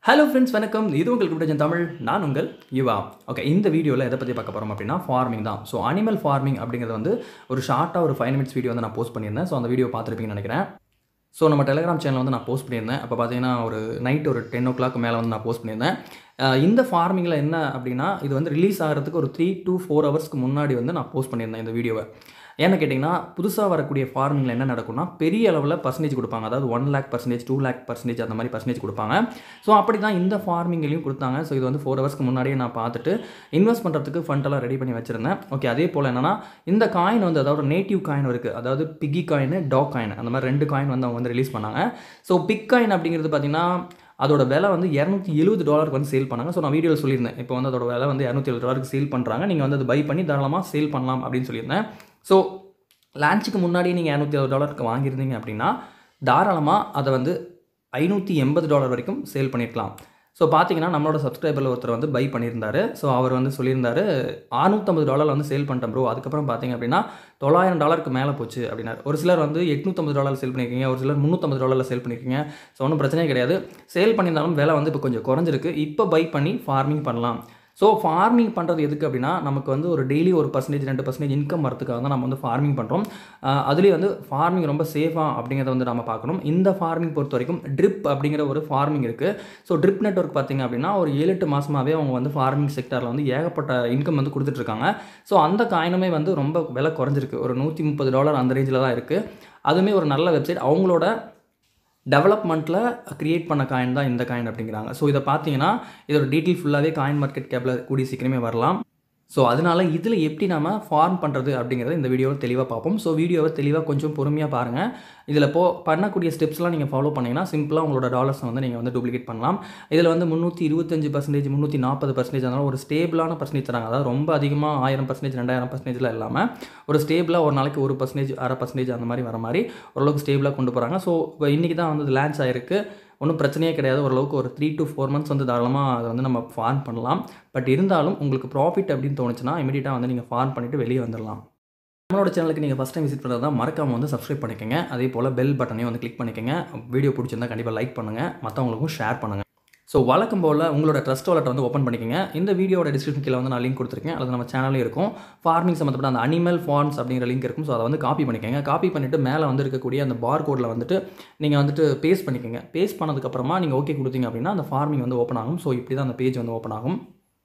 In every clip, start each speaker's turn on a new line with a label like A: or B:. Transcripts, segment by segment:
A: hello friends வணக்கம் இது உங்களுக்கு பிடிச்ச தமிழ் நான் உங்கள் யுவா ஓகே இந்த வீடியோவில் எதை பற்றி பார்க்க போகிறோம் அப்படின்னா ஃபார்மிங் தான் ஸோ அனிமல் ஃபார்மிங் அப்படிங்கிறது வந்து ஒரு ஷார்ட்டாக ஒரு ஃபைவ் மினிட்ஸ் வீடியோ வந்து நான் போஸ்ட் பண்ணியிருந்தேன் ஸோ அந்த வீடியோ பார்த்துருப்பீங்கன்னு நினைக்கிறேன் ஸோ நம்ம டெலிகிராம் சேனல் வந்து நான் போஸ்ட் பண்ணியிருந்தேன் அப்போ பார்த்தீங்கன்னா ஒரு நைட் ஒரு டென் ஓ கிளாக் மேலே வந்து நான் போஸ்ட் பண்ணியிருந்தேன் அஹ் இந்த ஃபார்மிங்கில் என்ன அப்படின்னா இது வந்து ரிலீஸ் ஆகிறதுக்கு ஒரு த்ரீ to ஃபோர் ஹவர்ஸ்க்கு முன்னாடி வந்து நான் போஸ்ட் பண்ணியிருந்தேன் இந்த வீடியோவை ஏன்னு கேட்டிங்கன்னா புதுசாக வரக்கூடிய ஃபார்மிங்கில் என்ன நடக்கும்னா பெரிய அளவில் பர்சன்டேஜ் கொடுப்பாங்க அதாவது one lakh percentage two lakh percentage அந்த மாதிரி பர்சன்டேஜ் கொடுப்பாங்க ஸோ அப்படி தான் இந்த ஃபார்மிங்லையும் கொடுத்தாங்க ஸோ இது வந்து ஃபோர் ஹவர்ஸ்க்கு முன்னாடியே நான் பார்த்துட்டு இன்வெஸ்ட் பண்ணுறதுக்கு ஃபண்டெல்லாம் ரெடி பண்ணி வச்சுருந்தேன் ஓகே அதே போல் என்னன்னா இந்த காயின் வந்து அதாவது நேட்டிவ் காயின் இருக்குது அதாவது பிக்கி காயின் டாக் காயின் அந்த மாதிரி ரெண்டு காயின் வந்து அவங்க வந்து ரிலீஸ் பண்ணாங்க ஸோ பிக் காயின் அப்படிங்கிறது பார்த்தீங்கன்னா அதோட விலை வந்து இரநூத்தி எழுபது டாலருக்கு வந்து சேல் பண்ணாங்க ஸோ நான் வீடியோவில் சொல்லியிருந்தேன் இப்போ வந்து அதோட விலை வந்து இரநூத்தி எழுபது டாலருக்கு சேல் பண்ணுறாங்க நீங்கள் வந்து அதை பை பண்ணி தாராளமாக சேல் பண்ணலாம் அப்படின்னு சொல்லியிருந்தேன் ஸோ லான்ச்சுக்கு முன்னாடி நீங்கள் இரநூத்தி எழுபது டாலருக்கு வாங்கியிருந்தீங்க அப்படின்னா தாராளமாக அதை வந்து ஐநூற்றி எண்பது டாலர் வரைக்கும் சேல் பண்ணியிருக்கலாம் ஸோ பார்த்தீங்கன்னா நம்மளோட சப்ஸ்கிரைபரில் ஒருத்தர் வந்து பை பண்ணியிருந்தாரு ஸோ அவர் வந்து சொல்லியிருந்தாரு அறுநூத்தம்பது டாலர் வந்து சேல் பண்ணிட்டேன் ப்ரோ அதுக்கப்புறம் பார்த்தீங்க அப்படின்னா தொள்ளாயிரம் டாலருக்கு மேலே போச்சு அப்படின்னாரு ஒரு சிலர் வந்து எட்நூற்றம்பது டாலர் சேல் பண்ணியிருக்கீங்க ஒரு சிலர் முந்நூற்றம்பது டாலரில் சேல் பண்ணியிருக்கீங்க ஸோ ஒன்றும் பிரச்சனையே கிடையாது சேல் பண்ணியிருந்தாலும் விலை வந்து இப்போ கொஞ்சம் குறைஞ்சிருக்கு இப்போ பை பண்ணி ஃபார்மிங் பண்ணலாம் ஸோ ஃபார்மிங் பண்ணுறது எதுக்கு அப்படின்னா நமக்கு வந்து ஒரு டெய்லி ஒரு பர்சன்டேஜ் ரெண்டு பர்சன்டேஜ் இன்கம் வரதுக்காக தான் நம்ம வந்து ஃபார்மிங் பண்ணுறோம் அதுலேயே வந்து ஃபார்மிங் ரொம்ப சேஃபாக அப்படிங்கிறத வந்து நம்ம பார்க்கணும் இந்த ஃபார்மிங் பொறுத்த வரைக்கும் ட்ரிப் அப்படிங்கிற ஒரு ஃபார்மிங் இருக்குது ஸோ ட்ரிப் நெட்ஒர்க் பார்த்திங்க அப்படின்னா ஒரு ஏழு எட்டு மாதமாகவே அவங்க வந்து ஃபார்மிங் செக்டரில் வந்து ஏகப்பட்ட இன்கம் வந்து கொடுத்துட்ருக்காங்க ஸோ அந்த காயினுமே வந்து ரொம்ப விலை குறைஞ்சிருக்கு ஒரு நூற்றி முப்பது டாலர் அந்த ரேஞ்சில் தான் இருக்குது அதுவுமே ஒரு நல்ல வெப்சைட் அவங்களோட டெவலப்மெண்ட்டில் க்ரியேட் பண்ண காயின் தான் இந்த காயின் அப்படிங்கிறாங்க ஸோ இதை பார்த்தீங்கன்னா இதோட டீட்டெயில் ஃபுல்லாகவே காயின் மார்க்கெட் கேப்பில் கூடிய சீக்கிரமே வரலாம் ஸோ அதனால் இதில் எப்படி நம்ம ஃபார்ம் பண்ணுறது அப்படிங்கிறத இந்த வீடியோவை தெளிவாக பார்ப்போம் ஸோ வீடியோவை தெளிவாக கொஞ்சம் பொறுமையாக பாருங்கள் இதில் போ பண்ணக்கூடிய ஸ்டெப்ஸ்லாம் நீங்கள் ஃபாலோ பண்ணிங்கன்னா சிம்பிளாக உங்களோட டாலர்ஸை வந்து நீங்கள் வந்து டூப்ளிகேட் பண்ணலாம் இதில் வந்து முந்நூற்றி இருபத்தஞ்சு பர்சன்டேஜ் முந்நூற்றி நாற்பது பர்சன்டேஜ் அதனால் ஒரு ஸ்டேபிளான பர்சன்டேஜ் தராங்க அதாவது ரொம்ப அதிகமாக ஆயிரம் பர்சன்டேஜ் ரெண்டாயிரம் பர்சன்டேஜில் இல்லாமல் ஒரு ஸ்டேபிளாக ஒரு நாளைக்கு ஒரு பர்சன்டேஜ் அரை பர்சன்டேஜ் அந்த மாதிரி வர மாதிரி ஓரளவுக்கு ஸ்டேபிளாக கொண்டு போகிறாங்க ஸோ இப்போ இன்றைக்கி தான் வந்து லான்ச் ஆயிருக்கு ஒன்றும் பிரச்சனையே கிடையாது ஓரளவுக்கு ஒரு த்ரீ டு ஃபோர் மந்த்ஸ் வந்து தாராளமாக அதை வந்து நம்ம ஃபார்ம் பண்ணலாம் பட் இருந்தாலும் உங்களுக்கு ப்ராஃபிட் அப்படின்னு தோணுச்சுன்னா இமீடியட்டாக வந்து நீங்கள் ஃபார்ம் பண்ணிவிட்டு வெளியே வந்துடலாம் நம்மளோட சேனலுக்கு நீங்கள் ஃபஸ்ட் டைம் விசிட் பண்ணுறதா மறக்காம வந்து சப்ஸ்கிரைப் பண்ணிக்கோங்க அதே போல் பெல் பட்டனையும் வந்து கிளிக் பண்ணிக்கோங்க வீடியோ பிடிச்சிருந்தா கண்டிப்பாக லைக் பண்ணுங்கள் மற்றவங்களுக்கும் ஷேர் பண்ணுங்கள் ஸோ வழக்கம் போல் உங்களோட ட்ரஸ்ட் வாலெட்டை வந்து ஓப்பன் பண்ணிக்கோங்க இந்த வீடியோட டிஸ்கிரிப்ஷன் கீழே வந்து நான் லிங்க் கொடுத்துருக்கேன் அது நம்ம சேனலே இருக்கும் ஃபார்மிங் சம்மந்தப்பட்ட அந்த அனிமல் ஃபார்ம்ஸ் அப்படிங்கிற லிங்க் இருக்கும் ஸோ அதை வந்து காப்பி பண்ணிக்கோங்க காப்பி பண்ணிவிட்டு மேலே வந்து இருக்கக்கூடிய அந்த பார் கோடில் வந்துட்டு நீங்கள் வந்துட்டு பேஸ்ட் பண்ணிக்கோங்க பேஸ்ட் பண்ணதுக்கப்புறமா நீங்கள் ஓகே கொடுத்தீங்க அப்படின்னா அந்த ஃபார்மிங் வந்து ஓப்பன் ஆகும் ஸோ இப்படி தான் அந்த பேஜ் வந்து ஓப்பன் ஆகும்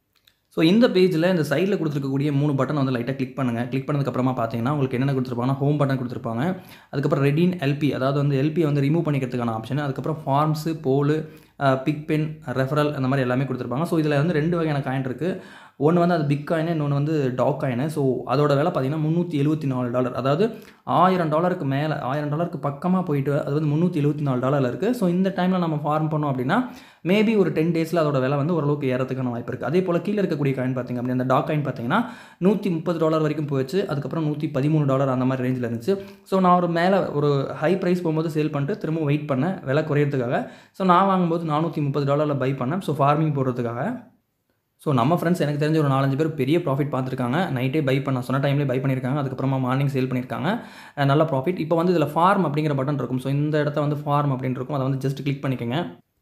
A: ஸோ இந்த பேஜில் இந்த சைடில் கொடுத்துருக்கக்கூடிய மூணு பட்டன் வந்து லைட்டாக கிளிக் பண்ணுங்கள் கிளிக் பண்ணதுக்கப்புறமா பார்த்தீங்கன்னா உங்களுக்கு என்னென்ன கொடுத்துருப்பாங்கன்னா ஹோம் பட்டன் கொடுத்துருப்பாங்க அதுக்கப்புறம் ரெடின் எல்பி அதாவது வந்து எல்பி வந்து ரிமூவ் பண்ணிக்கிறதுக்கான ஆப்ஷன் அதுக்கப்புறம் ஃபார்ம்ஸு போலு பிக் பென் ரெஃபரல் அந்த மாதிரி எல்லாமே கொடுத்துருப்பாங்க ஸோ இதில் வந்து ரெண்டு வகையான காயின் இருக்குது ஒன்று வந்து அது பிக் காயின் இன்னொன்று வந்து டாக் காயின் ஸோ அதோட விலை பார்த்தீங்கன்னா முந்நூற்றி எழுபத்தி நாலு டாலர் அதாவது ஆயிரம் டாலருக்கு மேலே ஆயிரம் டாலருக்கு பக்கமாக போயிட்டு அது வந்து முந்நூற்றி எழுபத்தி நாலு டாலரில் இருக்குது ஸோ இந்த டைமில் நம்ம ஃபார்ம் பண்ணோம் அப்படின்னா மேபி ஒரு டென் டேஸில் அதோட விலை வந்து ஓரளவுக்கு ஏறதுக்கான வாய்ப்பு இருக்குது அதே போல் கீழே இருக்கக்கூடிய காயின் பார்த்திங்க அப்படின்னா அந்த டாக் காயின் பார்த்தீங்கன்னா நூற்றி முப்பது டாலர் வரைக்கும் போயிடுச்சு அதுக்கப்புறம் நூற்றி பதிமூணு டாலர் அந்த மாதிரி ரேஞ்சில் இருந்துச்சு ஸோ நான் ஒரு மேலே ஒரு ஹை ப்ரைஸ் போகும்போது சேல் பண்ணிட்டு திரும்ப வெயிட் பண்ணேன் விலை குறையிறதுக்காக ஸோ நான் வாங்கும்போது நானூற்றி முப்பது டாலரில் பை பண்ணேன் ஸோ ஃபார்மிங் போடுறதுக்காக ஸோ நம்ம ஃப்ரெண்ட்ஸ் எனக்கு தெரிஞ்ச ஒரு நாலஞ்சு பேர் பெரிய ப்ராஃபிட் பார்த்துருக்காங்க நைட்டே பை பண்ண சொன்ன டைம்லேயே பை பண்ணியிருக்காங்க அதுக்கப்புறமா மார்னிங் சேல் பண்ணியிருக்காங்க அஹ் நல்ல ப்ராஃபிட் இப்போ வந்து இதில் ஃபார்ம் அப்படிங்கிற பட்டன் இருக்கும் ஸோ இந்த இடத்த வந்து ஃபார்ம் அப்படின்னு இருக்கும் அதை வந்து ஜஸ்ட் கிளிக் பண்ணிக்கோங்க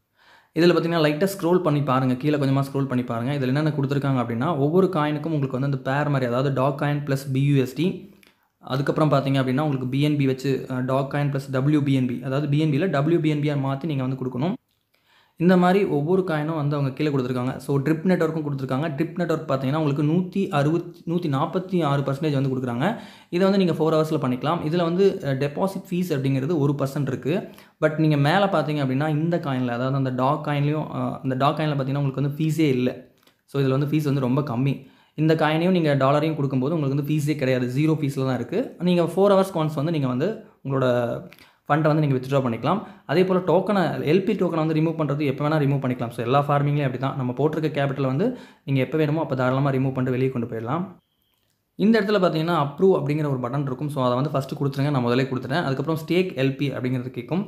A: இதில் பார்த்தீங்கன்னா லைட்டாக ஸ்க்ரோல் பண்ணி பாருங்கள் கீழே கொஞ்சமாக ஸ்க்ரோல் பண்ணி பாருங்கள் இதில் என்னென்ன கொடுத்துருக்காங்க அப்படின்னா ஒவ்வொரு காயினுக்கும் உங்களுக்கு வந்து அந்த பேர் மாதிரி அதாவது டாக் காயின் ப்ளஸ் பியூஎஸ்டி அதுக்கப்புறம் பார்த்தீங்க அப்படின்னா உங்களுக்கு பிஎன்பி வச்சு டாக் காயின் ப்ளஸ் டபிள்யூபிஎன்பி அதாவது பிஎன்பியில் டபிள்யூபிஎன்பியாக மாற்றி நீங்கள் வந்து கொடுக்கணும் இந்த மாதிரி ஒவ்வொரு காயினும் வந்து அவங்க கீழே கொடுத்துருக்காங்க ஸோ ட்ரிப் நெட்ஒர்க்கும் கொடுத்துருக்காங்க ட்ரிப் நெட்ஒர்க் பார்த்தீங்கன்னா உங்களுக்கு நூற்றி அறுபத்தி நூற்றி நாற்பத்தி ஆறு பர்சன்டேஜ் வந்து கொடுக்குறாங்க இதை வந்து நீங்கள் ஃபோர் ஹவர்ஸில் பண்ணிக்கலாம் இதில் வந்து டெபாசிட் ஃபீஸ் அப்படிங்கிறது ஒரு பர்சன்ட் இருக்குது பட் நீங்கள் மேலே பார்த்தீங்க அப்படின்னா இந்த காயினில் அதாவது அந்த டாக் காயின்லையும் அந்த டாக் காயினில் பார்த்தீங்கன்னா உங்களுக்கு வந்து ஃபீஸே இல்லை ஸோ இதில் வந்து ஃபீஸ் வந்து ரொம்ப கம்மி இந்த காயினையும் நீங்கள் டாலரையும் கொடுக்கும்போது உங்களுக்கு வந்து ஃபீஸே கிடையாது ஜீரோ ஃபீஸில் தான் இருக்குது நீங்கள் ஃபோர் ஹவர்ஸ் கான்ஸ் வந்து நீங்கள் வந்து உங்களோட ஃபண்டை வந்து நீங்கள் வித்ட்ரா பண்ணிக்கலாம் அதே போல் டோக்கனை எல்பி டோக்கனை வந்து ரிமூவ் பண்ணுறது எப்போ வேணால் ரிமூவ் பண்ணிக்கலாம் ஸோ எல்லா ஃபார்மிங்லேயும் அப்படி தான் நம்ம போட்டிருக்க கேபிட்டல் வந்து நீங்கள் எப்போ வேணுமோ அப்போ தாராளமாக ரிமூவ் பண்ணிட்டு வெளியே கொண்டு போயிடலாம் இந்த இடத்துல பார்த்தீங்கன்னா அப்ரூவ் அப்படிங்கிற ஒரு பட்டன் இருக்கும் ஸோ அதை வந்து ஃபஸ்ட்டு கொடுத்துருங்க நான் முதலே கொடுத்துட்டேன் அதுக்கப்புறம் ஸ்டேக் எல்பி அப்படிங்கிறது கேட்கும்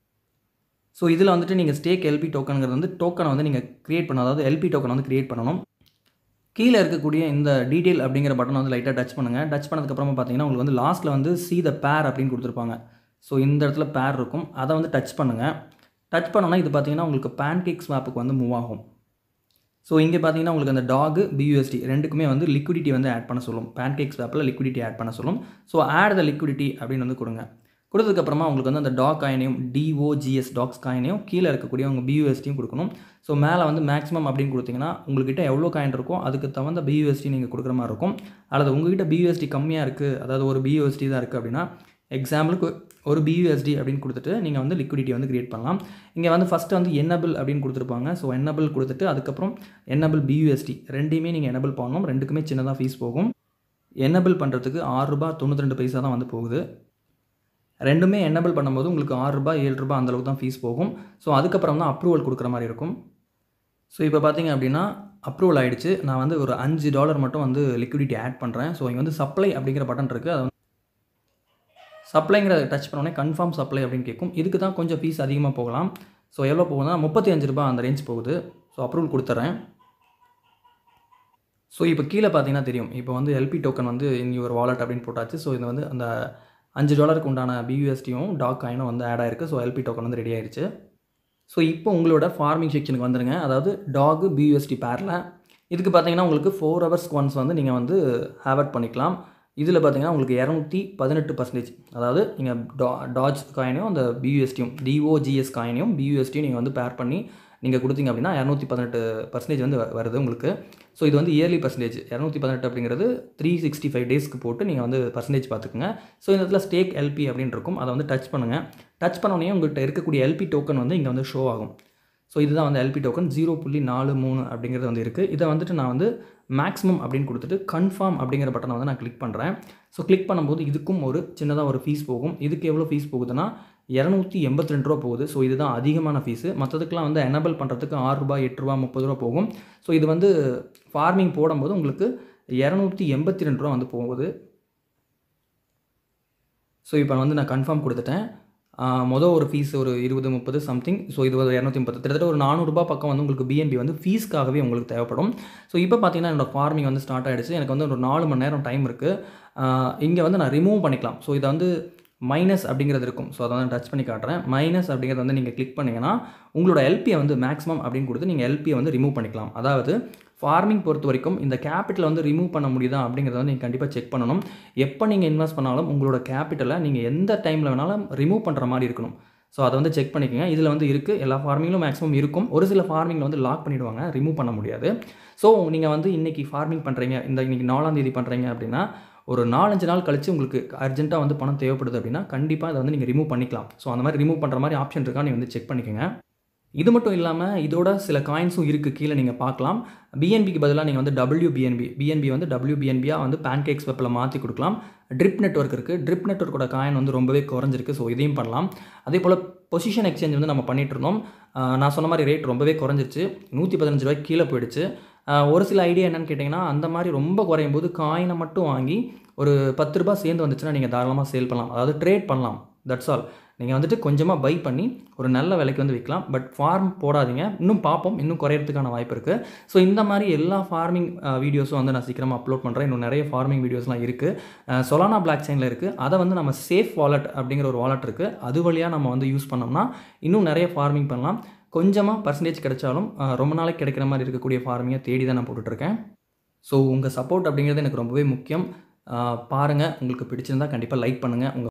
A: ஸோ இதில் வந்துட்டு நீங்கள் ஸ்டேக் எல்பி டோக்கனுங்கிறது வந்து டோக்கனை வந்து நீங்கள் க்ரியேட் பண்ணணும் அதாவது எல்பி டோக்கன் வந்து க்ரியேட் பண்ணணும் கீழே இருக்கக்கூடிய இந்த டீட்டெயில் அப்படிங்கிற பட்டன் வந்து லைட்டாக டச் பண்ணுங்கள் டச் பண்ணதுக்கப்புறமா பார்த்தீங்கன்னா உங்களுக்கு வந்து லாஸ்ட்டில் வந்து சி த பேர் அப்படின்னு கொடுத்துருப்பாங்க ஸோ இந்த இடத்துல பேர் இருக்கும் அதை வந்து டச் பண்ணுங்கள் டச் பண்ணோன்னா இது பார்த்தீங்கன்னா உங்களுக்கு பேன்கேக் ஸ்வாப்புக்கு வந்து மூவ் ஆகும் ஸோ இங்கே பார்த்தீங்கன்னா உங்களுக்கு அந்த டாகு பியூஎஸ்டி ரெண்டுக்குமே வந்து லிக்விடிட்டி வந்து ஆட் பண்ண சொல்லும் பேன்கேக் ஸ்வாப்பில் லிக்விடிட்டி ஆட் பண்ண சொல்லும் ஸோ ஆட் த லிக்விடிட்டி அப்படின்னு வந்து கொடுங்க கொடுத்ததுக்கப்புறமா உங்களுக்கு வந்து அந்த டாக் காயினையும் டிஓஜிஎஸ் டாக்ஸ் காயினையும் கீழே இருக்கக்கூடிய உங்கள் பியூஎஸ்டியும் கொடுக்கணும் ஸோ மேலே வந்து மேக்ஸிமம் அப்படின்னு கொடுத்தீங்கன்னா உங்கள்கிட்ட எவ்வளோ காயின் இருக்கோ அதுக்கு தகுந்த பியூஎஸ்டி நீங்கள் கொடுக்குற மாதிரி இருக்கும் அல்லது உங்ககிட்ட பியூஎஸ்டி கம்மியாக இருக்குது அதாவது ஒரு பியூஎஸ்டி தான் இருக்குது அப்படின்னா எக்ஸாம்பிளுக்கு ஒரு பியூஎஸ்டி அப்படின்னு கொடுத்துட்டு நீங்கள் வந்து லிக்விடிட்டி வந்து கிரியேட் பண்ணலாம் இங்கே வந்து ஃபஸ்ட்டு வந்து என்னபிள் அப்படின்னு கொடுத்துருப்பாங்க ஸோ என்னபிள் கொடுத்துட்டு அதுக்கப்புறம் என்னபிள் பியூஎஸ்டி ரெண்டையுமே நீங்கள் என்னபிள் பண்ணணும் ரெண்டுக்குமே சின்னதாக ஃபீஸ் போகும் என்னபிள் பண்ணுறதுக்கு ஆறு ரூபா தொண்ணூற்றி ரெண்டு பைசா தான் வந்து போகுது ரெண்டுமே என்னபிள் பண்ணும்போது உங்களுக்கு ஆறு ரூபாய் ஏழு ரூபாய் அந்தளவுக்கு தான் ஃபீஸ் போகும் ஸோ அதுக்கப்புறம் தான் அப்ரூவல் கொடுக்குற மாதிரி இருக்கும் ஸோ இப்போ பார்த்தீங்க அப்படின்னா அப்ரூவல் ஆகிடுச்சு நான் வந்து ஒரு அஞ்சு டாலர் மட்டும் வந்து லிக்விடிட்டி ஆட் பண்ணுறேன் ஸோ இங்கே வந்து சப்ளை அப்படிங்கிற பட்டன் இருக்குது அது வந்து சப்ளைங்கிறத டச் பண்ணோடனே கன்ஃபார்ம் சப்ளை அப்படின்னு கேட்கும் இதுக்கு தான் கொஞ்சம் ஃபீஸ் அதிகமாக போகலாம் ஸோ எவ்வளோ போகுதுன்னா முப்பத்தி அஞ்சு ரூபாய் அந்த ரேஞ்ச் போகுது ஸோ அப்ரூவல் கொடுத்துட்றேன் ஸோ இப்போ கீழே பார்த்தீங்கன்னா தெரியும் இப்போ வந்து எல்பி டோக்கன் வந்து இனி ஒரு வாலெட் அப்படின்னு போட்டாச்சு ஸோ இது வந்து அந்த அஞ்சு டாலருக்கு உண்டான பியூஎஸ்டியும் டாக் காயினும் வந்து ஆட் ஆயிருக்கு ஸோ எல்பி டோக்கன் வந்து ரெடி ஆயிடுச்சு ஸோ இப்போ உங்களோட ஃபார்மிங் செக்ஷனுக்கு வந்துடுங்க அதாவது டாகு பியூஎஸ்டி பேரில் இதுக்கு பார்த்தீங்கன்னா உங்களுக்கு ஃபோர் ஹவர்ஸ் ஒன்ஸ் வந்து நீங்கள் வந்து ஹேவட் பண்ணிக்கலாம் இதில் பார்த்தீங்கன்னா உங்களுக்கு இரநூத்தி பதினெட்டு பர்சன்டேஜ் அதாவது நீங்கள் டா டாஜ் காயினையும் அந்த பியூஎஸ்டியும் டிஓஜிஎஸ் காயினையும் பியூஎஸ்டியும் நீங்கள் வந்து பேர் பண்ணி நீங்கள் கொடுத்தீங்க அப்படின்னா இரநூத்தி பதினெட்டு பர்சன்டேஜ் வந்து வ- வருது உங்களுக்கு ஸோ இது வந்து இயர்லி பர்சன்டேஜ் இரநூத்தி பதினெட்டு அப்படிங்கிறது த்ரீ சிக்ஸ்டி ஃபைவ் டேஸ்க்கு போட்டு நீங்கள் வந்து பர்சன்டேஜ் பார்த்துக்குங்க ஸோ இந்த இடத்துல ஸ்டேக் எல்பி அப்படின்னு இருக்கும் அதை வந்து டச் பண்ணுங்கள் டச் பண்ணோடனே உங்கள்கிட்ட இருக்கக்கூடிய எல்பி டோக்கன் வந்து இங்கே வந்து ஷோ ஆகும் ஸோ இதுதான் வந்து எல்பி டோக்கன் ஜீரோ புள்ளி நாலு மூணு அப்படிங்கிறது வந்து இருக்குது இதை வந்துட்டு நான் வந்து மேக்ஸிமம் அப்படின்னு கொடுத்துட்டு கன்ஃபார்ம் அப்படிங்கிற பட்டனை வந்து நான் கிளிக் பண்ணுறேன் ஸோ கிளிக் பண்ணும்போது இதுக்கும் ஒரு சின்னதாக ஒரு ஃபீஸ் போகும் இதுக்கு எவ்வளோ ஃபீஸ் போகுதுன்னா இரநூத்தி எண்பத்தி ரெண்டு ரூபா போகுது ஸோ இதுதான் அதிகமான ஃபீஸு மற்றதுக்கெலாம் வந்து எனபிள் பண்ணுறதுக்கு ஆறு ரூபாய் எட்டு ரூபா முப்பது ரூபா போகும் ஸோ இது வந்து ஃபார்மிங் போடும்போது உங்களுக்கு இரநூத்தி எண்பத்தி ரெண்டு ரூபா வந்து போகுது ஸோ இப்போ வந்து நான் கன்ஃபார்ம் கொடுத்துட்டேன் ஆஹ் மொதல் ஒரு ஃபீஸ் ஒரு இருபது முப்பது சம்திங் ஸோ இது ஒரு இரநூத்தி முப்பது கிட்டத்தட்ட ஒரு நானூறுரூபா பக்கம் வந்து உங்களுக்கு பிஎன்பி வந்து ஃபீஸ்க்காகவே உங்களுக்கு தேவைப்படும் ஸோ இப்போ பார்த்தீங்கன்னா என்னோட ஃபார்மிங் வந்து ஸ்டார்ட் ஆகிடுச்சு எனக்கு வந்து ஒரு நாலு மணி நேரம் டைம் இருக்குது இங்கே வந்து நான் ரிமூவ் பண்ணிக்கலாம் ஸோ இதை வந்து மைனஸ் அப்படிங்கிறது இருக்கும் ஸோ அதை வந்து டச் பண்ணி காட்டுறேன் மைனஸ் அப்படிங்கிறத வந்து நீங்கள் கிளிக் பண்ணிங்கன்னா உங்களோட எல்பியை வந்து மேக்ஸிமம் அப்படின்னு கொடுத்து நீங்கள் எல்பியை வந்து ரிமூவ் பண்ணிக்கலாம் அதாவது ஃபார்மிங் பொறுத்த வரைக்கும் இந்த கேபிட்டலை வந்து ரிமூவ் பண்ண முடியுதா அப்படிங்கிறத வந்து நீங்கள் கண்டிப்பாக செக் பண்ணணும் எப்போ நீங்கள் இன்வெஸ்ட் பண்ணாலும் உங்களோட கேபிட்டலை நீங்கள் எந்த டைமில் வேணாலும் ரிமூவ் பண்ணுற மாதிரி இருக்கணும் ஸோ அதை வந்து செக் பண்ணிக்கோங்க இதில் வந்து இருக்குது எல்லா ஃபார்மிங்லும் மேக்ஸிமம் இருக்கும் ஒரு சில ஃபார்மிங்கில் வந்து லாக் பண்ணிடுவாங்க ரிமூவ் பண்ண முடியாது ஸோ நீங்கள் வந்து இன்றைக்கி ஃபார்மிங் பண்ணுறீங்க இந்த இன்றைக்கி நாலாம் தேதி பண்ணுறீங்க அப்படின்னா ஒரு நாலஞ்சு நாள் கழிச்சு உங்களுக்கு அர்ஜென்ட்டாக வந்து பணம் தேவைப்படுது அப்படின்னா கண்டிப்பாக அதை வந்து நீங்கள் ரிமூவ் பண்ணிக்கலாம் ஸோ அந்த மாதிரி ரிமூவ் பண்ணுற மாதிரி ஆப்ஷன் இருக்கா நீங்கள் வந்து செக் பண்ணிக்கோங்க இது மட்டும் இல்லாமல் இதோட சில காயின்ஸும் இருக்குது கீழே நீங்கள் பார்க்கலாம் பிஎன்பிக்கு பதிலாக நீங்கள் வந்து WBNB பிஎன்பி வந்து WBNB-யா வந்து பேன்கேக்ஸ் வெப்பில் மாற்றி கொடுக்கலாம் ட்ரிப் நெட்வொர்க் இருக்குது ட்ரிப் நெட்வொர்க்கோட காயின் வந்து ரொம்பவே குறைஞ்சிருக்கு ஸோ இதையும் பண்ணலாம் அதே போல் பொசிஷன் எக்ஸ்சேஞ்ச் வந்து நம்ம பண்ணிட்டு இருந்தோம் ஆஹ் நான் சொன்ன மாதிரி ரேட் ரொம்பவே குறைஞ்சிருச்சு நூற்றி பதினஞ்சு ரூபாய்க்கு கீழே போயிடுச்சு ஆஹ் ஒரு சில ஐடியா என்னன்னு கேட்டிங்கன்னா அந்த மாதிரி ரொம்ப குறையும் போது காயினை மட்டும் வாங்கி ஒரு பத்து ரூபாய் சேர்ந்து வந்துச்சுன்னா நீங்கள் தாராளமாக சேல் பண்ணலாம் அதாவது ட்ரேட் பண்ணலாம் தட்ஸ் ஆல் நீங்கள் வந்துட்டு கொஞ்சமாக பை பண்ணி ஒரு நல்ல விலைக்கு வந்து விற்கலாம் பட் ஃபார்ம் போடாதீங்க இன்னும் பார்ப்போம் இன்னும் குறையறதுக்கான வாய்ப்பு இருக்குது ஸோ இந்த மாதிரி எல்லா ஃபார்மிங் வீடியோஸும் வந்து நான் சீக்கிரமாக அப்லோட் பண்ணுறேன் இன்னும் நிறைய ஃபார்மிங் வீடியோஸ்லாம் இருக்குது சொலானா பிளாக் செயினில் இருக்குது அதை வந்து நம்ம சேஃப் வாலெட் அப்படிங்கிற ஒரு வாலெட் இருக்குது அது வழியாக நம்ம வந்து யூஸ் பண்ணோம்னா இன்னும் நிறைய ஃபார்மிங் பண்ணலாம் கொஞ்சமாக பர்சன்டேஜ் கிடைச்சாலும் அஹ், ரொம்ப நாளைக்கு கிடைக்கிற மாதிரி இருக்கக்கூடிய ஃபார்மிங்கை தேடி தான் நான் போட்டுட்ருக்கேன் ஸோ உங்கள் சப்போர்ட் அப்படிங்கிறது எனக்கு ரொம்பவே முக்கியம் பாருங்கள் உங்களுக்கு பிடிச்சிருந்தா கண்டிப்பாக லைக் பண்ணுங்கள் உங்கள்